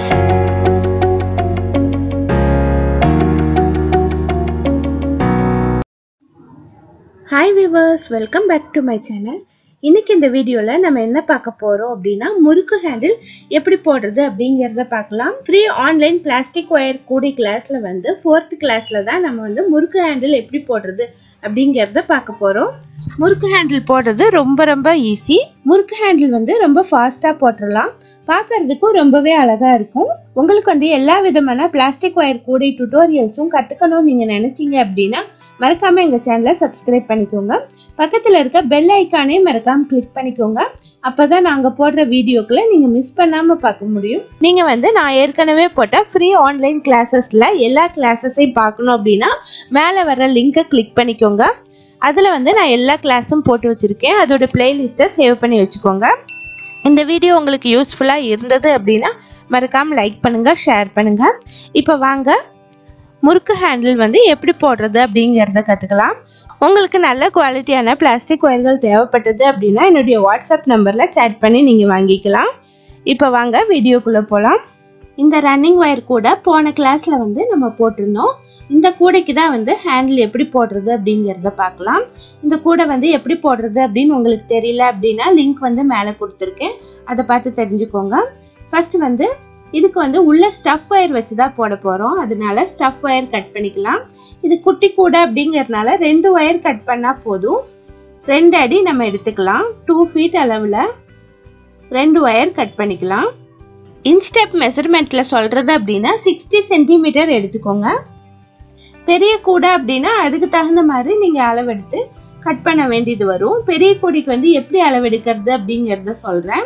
hi viewers welcome back to my channel இன்னைக்கு இந்த வீடியோவில் நம்ம என்ன பார்க்க போகிறோம் அப்படின்னா முறுக்கு ஹேண்டில் எப்படி போடுறது அப்படிங்கிறத பார்க்கலாம் ஃப்ரீ ஆன்லைன் பிளாஸ்டிக் ஒயர் கூடி கிளாஸில் வந்து ஃபோர்த் கிளாஸில் தான் நம்ம வந்து முறுக்கு ஹேண்டில் எப்படி போடுறது அப்படிங்கிறத பார்க்க போகிறோம் முறுக்கு ஹேண்டில் போடுறது ரொம்ப ரொம்ப ஈஸி முறுக்கு ஹேண்டில் வந்து ரொம்ப ஃபாஸ்ட்டாக போட்டுடலாம் பார்க்கறதுக்கும் ரொம்பவே அழகாக இருக்கும் உங்களுக்கு வந்து எல்லா விதமான பிளாஸ்டிக் ஒயர் கூடை டுட்டோரியல்ஸும் கற்றுக்கணும்னு நீங்கள் நினச்சிங்க அப்படின்னா மறக்காமல் எங்கள் சேனலை சப்ஸ்கிரைப் பண்ணிக்கோங்க பக்கத்தில் இருக்க பெல் ஐக்கானே மறக்காமல் கிளிக் பண்ணிக்கோங்க அப்போ தான் நாங்கள் போடுற வீடியோக்களை நீங்கள் மிஸ் பண்ணாமல் பார்க்க முடியும் நீங்கள் வந்து நான் ஏற்கனவே போட்ட ஃப்ரீ ஆன்லைன் கிளாஸஸில் எல்லா கிளாஸஸையும் பார்க்கணும் அப்படின்னா மேலே வர லிங்கை கிளிக் பண்ணிக்கோங்க அதில் வந்து நான் எல்லா கிளாஸும் போட்டு வச்சுருக்கேன் அதோட பிளேலிஸ்ட்டை சேவ் பண்ணி வச்சுக்கோங்க இந்த வீடியோ உங்களுக்கு யூஸ்ஃபுல்லாக இருந்தது அப்படின்னா மறக்காமல் லைக் பண்ணுங்கள் ஷேர் பண்ணுங்கள் இப்போ வாங்க முறுக்கு ஹேண்டில் வந்து எப்படி போடுறது அப்படிங்கிறத கற்றுக்கலாம் உங்களுக்கு நல்ல குவாலிட்டியான பிளாஸ்டிக் ஒயர்கள் தேவைப்பட்டது அப்படின்னா என்னுடைய வாட்ஸ்அப் நம்பரில் சேட் பண்ணி நீங்கள் வாங்கிக்கலாம் இப்போ வாங்க வீடியோக்குள்ளே போகலாம் இந்த ரன்னிங் ஒயர் கூட போன கிளாஸில் வந்து நம்ம போட்டிருந்தோம் இந்த கூடைக்கு தான் வந்து ஹேண்டில் எப்படி போடுறது அப்படிங்கிறத பார்க்கலாம் இந்த கூடை வந்து எப்படி போடுறது அப்படின்னு உங்களுக்கு தெரியல அப்படின்னா லிங்க் வந்து மேலே கொடுத்துருக்கேன் அதை பார்த்து தெரிஞ்சுக்கோங்க ஃபர்ஸ்ட் வந்து இதுக்கு வந்து உள்ள ஸ்டஃப் ஒயர் வச்சு தான் போட போகிறோம் அதனால ஸ்டஃப் ஒயர் கட் பண்ணிக்கலாம் இது குட்டி கூடை அப்படிங்கிறதுனால ரெண்டு ஒயர் கட் பண்ணால் போதும் ரெண்டு அடி நம்ம எடுத்துக்கலாம் டூ ஃபீட் அளவில் ரெண்டு ஒயர் கட் பண்ணிக்கலாம் இன்ஸ்டெப் மெஷர்மெண்ட்டில் சொல்கிறது அப்படின்னா சிக்ஸ்டி சென்டிமீட்டர் எடுத்துக்கோங்க பெரிய கூடை அப்படின்னா அதுக்கு தகுந்த மாதிரி நீங்கள் அளவெடுத்து கட் பண்ண வேண்டியது வரும் பெரிய கூடைக்கு வந்து எப்படி அளவெடுக்கிறது அப்படிங்கிறத சொல்கிறேன்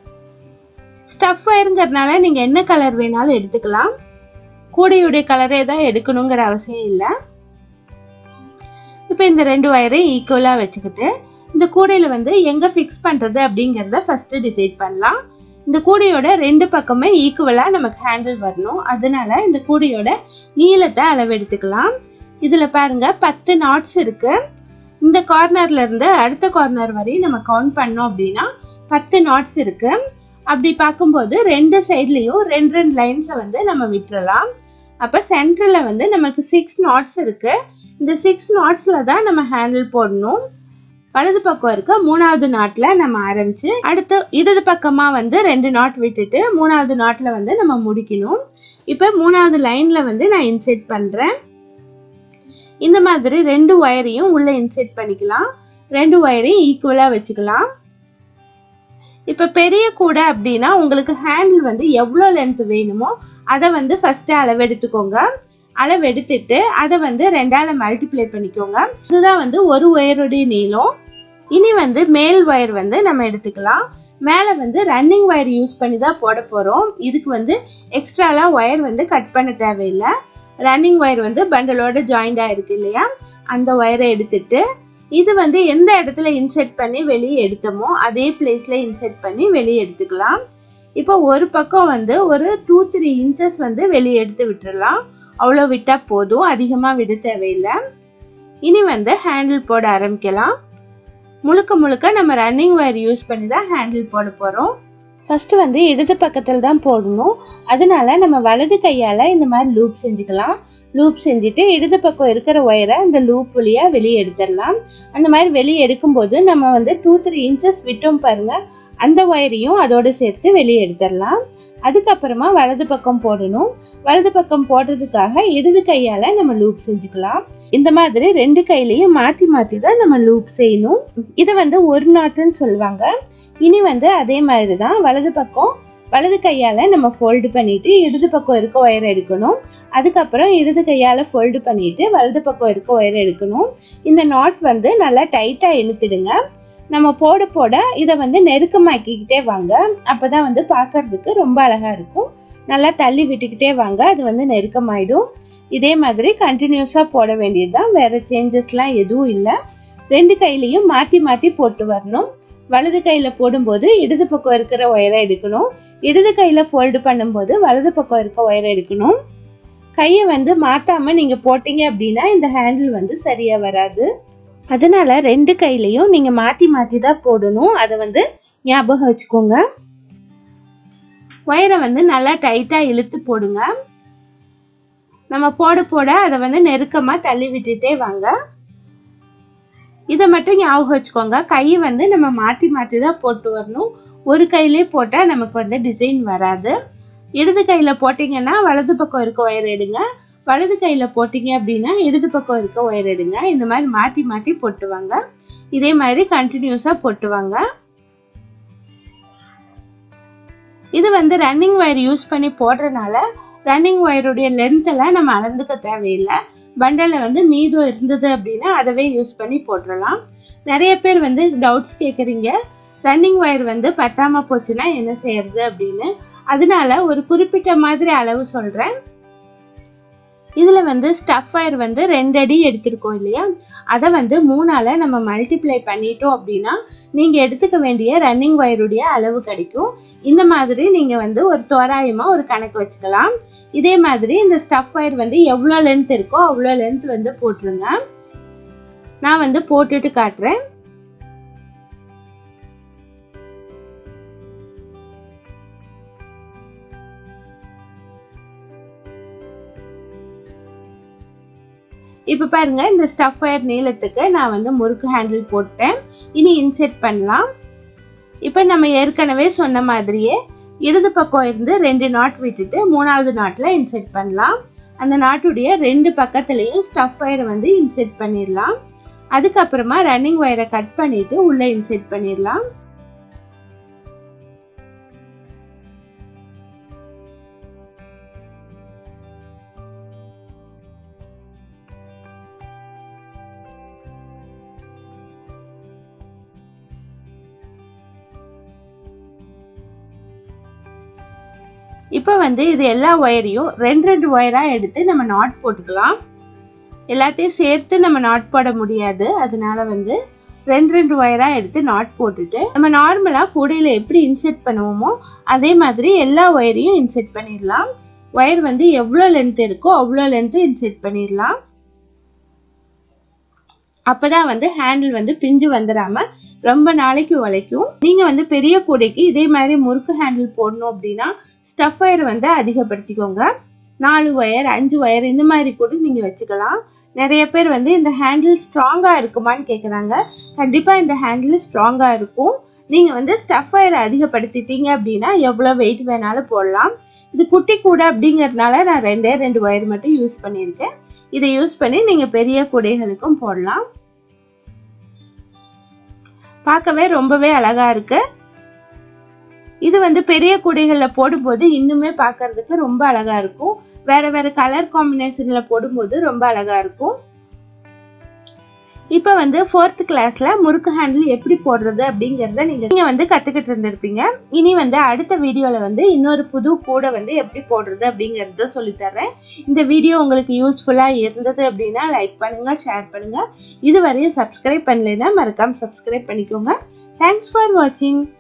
ஸ்டஃப் ஒயருங்கிறதுனால நீங்கள் என்ன கலர் வேணாலும் எடுத்துக்கலாம் கூடையுடைய கலரே தான் எடுக்கணுங்கிற அவசியம் இல்லை இப்போ இந்த ரெண்டு ஒயரையும் ஈக்குவலாக வச்சுக்கிட்டு இந்த கூடையில் வந்து எங்கே ஃபிக்ஸ் பண்ணுறது அப்படிங்கிறத ஃபஸ்ட்டு டிசைட் பண்ணலாம் இந்த கூடையோட ரெண்டு பக்கமே ஈக்குவலாக நமக்கு ஹேண்டில் வரணும் அதனால இந்த கூடையோட நீளத்தை அளவெடுத்துக்கலாம் இதில் பாருங்க பத்து நாட்ஸ் இருக்கு இந்த கார்னர்ல இருந்து அடுத்த கார்னர் வரையும் நம்ம கவுண்ட் பண்ணோம் அப்படின்னா பத்து நாட்ஸ் இருக்கு அப்படி பார்க்கும்போது ரெண்டு சைட்லேயும் ரெண்டு ரெண்டு லைன்ஸை வந்து நம்ம விட்டுறலாம் அப்போ சென்டரில் வந்து நமக்கு சிக்ஸ் நாட்ஸ் இருக்கு இந்த சிக்ஸ் நாட்ஸில் தான் நம்ம ஹேண்டில் போடணும் வலது பக்கம் இருக்க மூணாவது நாட்டில் நம்ம ஆரம்பிச்சு அடுத்து இடது பக்கமாக வந்து ரெண்டு நாட் விட்டுட்டு மூணாவது நாட்டில் வந்து நம்ம முடிக்கணும் இப்போ மூணாவது லைனில் வந்து நான் இன்செர்ட் பண்ணுறேன் இந்த மாதிரி ரெண்டு ஒயரையும் உள்ளே இன்செர்ட் பண்ணிக்கலாம் ரெண்டு ஒயரையும் ஈக்குவலாக வச்சுக்கலாம் இப்போ பெரிய கூடை அப்படின்னா உங்களுக்கு ஹேண்டில் வந்து எவ்வளோ லென்த் வேணுமோ அதை வந்து ஃபஸ்ட்டு அளவெடுத்துக்கோங்க அளவெடுத்துட்டு அதை வந்து ரெண்டால மல்டிப்ளை பண்ணிக்கோங்க இதுதான் வந்து ஒரு ஒயருடைய நீளம் இனி வந்து மேல் ஒயர் வந்து நம்ம எடுத்துக்கலாம் மேலே வந்து ரன்னிங் ஒயர் யூஸ் பண்ணி தான் போட போகிறோம் இதுக்கு வந்து எக்ஸ்ட்ராலாம் ஒயர் வந்து கட் பண்ண தேவையில்லை ரன்னிங் ஒயர் வந்து பண்டலோட ஜாயிண்டாக இருக்கு இல்லையா அந்த ஒயரை எடுத்துட்டு இது வந்து எந்த இடத்துல இன்செர்ட் பண்ணி வெளியே எடுத்தோமோ அதே பிளேஸில் இன்செர்ட் பண்ணி வெளியே எடுத்துக்கலாம் இப்போ ஒரு பக்கம் வந்து ஒரு டூ த்ரீ இன்ச்சஸ் வந்து வெளியே எடுத்து விட்டுறலாம் அவ்வளோ விட்டால் போதும் அதிகமாக விட தேவையில்லை இனி வந்து ஹேண்டில் போட ஆரம்பிக்கலாம் முழுக்க முழுக்க நம்ம ரன்னிங் ஒயர் யூஸ் பண்ணி தான் ஹேண்டில் போட போகிறோம் ஃபஸ்ட்டு வந்து இடது பக்கத்தில் தான் போடணும் அதனால நம்ம வலது கையால் இந்த மாதிரி லூப் செஞ்சுக்கலாம் லூப் செஞ்சுட்டு இடது பக்கம் இருக்கிற ஒயரை அந்த லூப் வழியாக வெளியே எடுத்துடலாம் அந்த மாதிரி வெளியே எடுக்கும்போது நம்ம வந்து டூ த்ரீ இன்ச்சஸ் விட்டோம் பாருங்க அந்த ஒயரையும் அதோடு சேர்த்து வெளியே எடுத்துடலாம் அதுக்கப்புறமா வலது பக்கம் போடணும் வலது பக்கம் போடுறதுக்காக இடது கையால் நம்ம லூப் செஞ்சுக்கலாம் இந்த மாதிரி ரெண்டு கையிலையும் மாற்றி மாற்றி தான் நம்ம லூப் செய்யணும் இதை வந்து ஒரு நாட்டுன்னு சொல்லுவாங்க இனி வந்து அதே மாதிரி தான் வலது பக்கம் வலது கையால் நம்ம ஃபோல்டு பண்ணிட்டு இடது பக்கம் இருக்க ஒயர் எடுக்கணும் அதுக்கப்புறம் இடது கையால் ஃபோல்டு பண்ணிட்டு வலது பக்கம் இருக்க ஒயர் எடுக்கணும் இந்த நாட் வந்து நல்லா டைட்டாக இழுத்துடுங்க நம்ம போட போட இதை வந்து நெருக்கமாக்கிக்கிட்டே வாங்க அப்போ தான் வந்து பார்க்கறதுக்கு ரொம்ப அழகாக இருக்கும் நல்லா தள்ளி விட்டுக்கிட்டே வாங்க அது வந்து நெருக்கமாயிடும் இதே மாதிரி கண்டினியூஸாக போட வேண்டியது தான் வேறு சேஞ்சஸ்லாம் எதுவும் இல்லை ரெண்டு கையிலையும் மாற்றி மாற்றி போட்டு வரணும் வலது கையில் போடும்போது இடது பக்கம் இருக்கிற ஒயரை எடுக்கணும் இடது கையில் ஃபோல்டு பண்ணும்போது வலது பக்கம் இருக்க ஒயரை எடுக்கணும் கையை வந்து மாற்றாம நீங்கள் போட்டீங்க அப்படின்னா இந்த ஹேண்டில் வந்து சரியாக வராது அதனால ரெண்டு கையிலையும் நீங்கள் மாற்றி மாற்றி தான் போடணும் அதை வந்து ஞாபகம் வச்சுக்கோங்க ஒயரை வந்து நல்லா டைட்டாக இழுத்து போடுங்க நம்ம போட போட அதை வந்து நெருக்கமாக தள்ளி விட்டுட்டே வாங்க இதை மட்டும் ஞாபகம் வச்சுக்கோங்க கை வந்து நம்ம மாற்றி மாற்றி தான் போட்டு வரணும் ஒரு கையிலே போட்டால் நமக்கு வந்து டிசைன் வராது இடது கையில் போட்டிங்கன்னா வலது பக்கம் இருக்க ஒயர் எடுங்க வலது கையில் போட்டிங்க அப்படின்னா இடது பக்கம் இருக்க ஒயர் எடுங்க இந்த மாதிரி மாற்றி மாற்றி போட்டுவாங்க இதே மாதிரி கண்டினியூஸாக போட்டுவாங்க இது வந்து ரன்னிங் ஒயர் யூஸ் பண்ணி போடுறதுனால ரன்னிங் ஒயருடைய லென்த் எல்லாம் நம்ம அளந்துக்க தேவையில்லை பண்டலில் வந்து மீதம் இருந்தது அப்படின்னா அதவே யூஸ் பண்ணி போட்டுடலாம் நிறைய பேர் வந்து டவுட்ஸ் கேட்குறீங்க ரன்னிங் ஒயர் வந்து பத்தாம போச்சுன்னா என்ன செய்யறது அப்படின்னு அதனால ஒரு குறிப்பிட்ட மாதிரி அளவு சொல்றேன் இதுல வந்து ஸ்டஃப் ஒயர் வந்து ரெண்டு அடி எடுத்திருக்கோம் இல்லையா அதை வந்து மூணால நம்ம மல்டிப்ளை பண்ணிட்டோம் அப்படின்னா நீங்க எடுத்துக்க வேண்டிய ரன்னிங் ஒயருடைய அளவு கிடைக்கும் இந்த மாதிரி நீங்க வந்து ஒரு தோராயமா ஒரு கணக்கு வச்சுக்கலாம் இதே மாதிரி இந்த ஸ்டஃப் ஒயர் வந்து எவ்வளோ லென்த் இருக்கோ அவ்வளோ லென்த் வந்து போட்டுருங்க நான் வந்து போட்டுட்டு காட்டுறேன் இப்போ பாருங்க இந்த ஸ்டஃப் ஒயர் நீளத்துக்கு நான் வந்து முறுக்கு ஹேண்டில் போட்டேன் இனி இன்செர்ட் பண்ணலாம் இப்போ நம்ம ஏற்கனவே சொன்ன மாதிரியே இடது பக்கம் இருந்து ரெண்டு நாட் விட்டுட்டு மூணாவது நாட்டில் இன்செர்ட் பண்ணலாம் அந்த நாட்டுடைய ரெண்டு பக்கத்துலேயும் ஸ்டஃப் ஒயரை வந்து இன்செர்ட் பண்ணிடலாம் அதுக்கப்புறமா ரன்னிங் ஒயரை கட் பண்ணிட்டு உள்ள இன்செர்ட் பண்ணிடலாம் இப்போ வந்து இது எல்லா ஒயரையும் ரெண்டு ரெண்டு ஒயராக எடுத்து நம்ம நாட் போட்டுக்கலாம் எல்லாத்தையும் சேர்த்து நம்ம நாட் போட முடியாது அதனால வந்து ரெண்டு ரெண்டு ஒயராக எடுத்து நாட் போட்டுட்டு நம்ம நார்மலாக கூடையில் எப்படி இன்செர்ட் பண்ணுவோமோ அதே மாதிரி எல்லா ஒயரையும் இன்செர்ட் பண்ணிடலாம் ஒயர் வந்து எவ்வளோ லென்த் இருக்கோ அவ்வளோ லென்த்து இன்செர்ட் பண்ணிடலாம் அப்பதான் வந்து ஹேண்டில் வந்து பிஞ்சு வந்துடாம ரொம்ப நாளைக்கு உழைக்கும் நீங்க வந்து பெரிய கூடைக்கு இதே மாதிரி முறுக்கு ஹேண்டில் போடணும் அப்படின்னா ஸ்டஃப் ஒயர் வந்து அதிகப்படுத்திக்கோங்க நாலு ஒயர் அஞ்சு ஒயர் இந்த மாதிரி கூட நீங்க வச்சுக்கலாம் நிறைய பேர் வந்து இந்த ஹேண்டில் ஸ்ட்ராங்கா இருக்குமான்னு கேக்குறாங்க கண்டிப்பா இந்த ஹேண்டில் ஸ்ட்ராங்கா இருக்கும் நீங்க வந்து ஸ்டஃப் ஒயரை அதிகப்படுத்திட்டீங்க அப்படின்னா எவ்வளவு வெயிட் வேணாலும் போடலாம் இது குட்டி கூடை அப்படிங்கறதுனால நான் ரெண்டே ரெண்டு ஒயர் மட்டும் யூஸ் பண்ணியிருக்கேன் இதை யூஸ் பண்ணி நீங்க பெரிய கூடைகளுக்கும் போடலாம் பார்க்கவே ரொம்பவே அழகா இருக்கு இது வந்து பெரிய கூடைகளில் போடும்போது இன்னுமே பார்க்கறதுக்கு ரொம்ப அழகா இருக்கும் வேற வேற கலர் காம்பினேஷன்ல போடும்போது ரொம்ப அழகா இருக்கும் இப்போ வந்து ஃபோர்த் கிளாஸ்ல முறுக்கு ஹேண்டில் எப்படி போடுறது அப்படிங்கறத நீங்க நீங்க வந்து கத்துக்கிட்டு இருந்திருப்பீங்க இனி வந்து அடுத்த வீடியோல வந்து இன்னொரு புது கூடை வந்து எப்படி போடுறது அப்படிங்கறத சொல்லி தர்றேன் இந்த வீடியோ உங்களுக்கு யூஸ்ஃபுல்லா இருந்தது அப்படின்னா லைக் பண்ணுங்க ஷேர் பண்ணுங்க இதுவரையும் சப்ஸ்கிரைப் பண்ணலைன்னா மறக்காம சப்ஸ்கிரைப் பண்ணிக்கோங்க தேங்க்ஸ் ஃபார் வாட்சிங்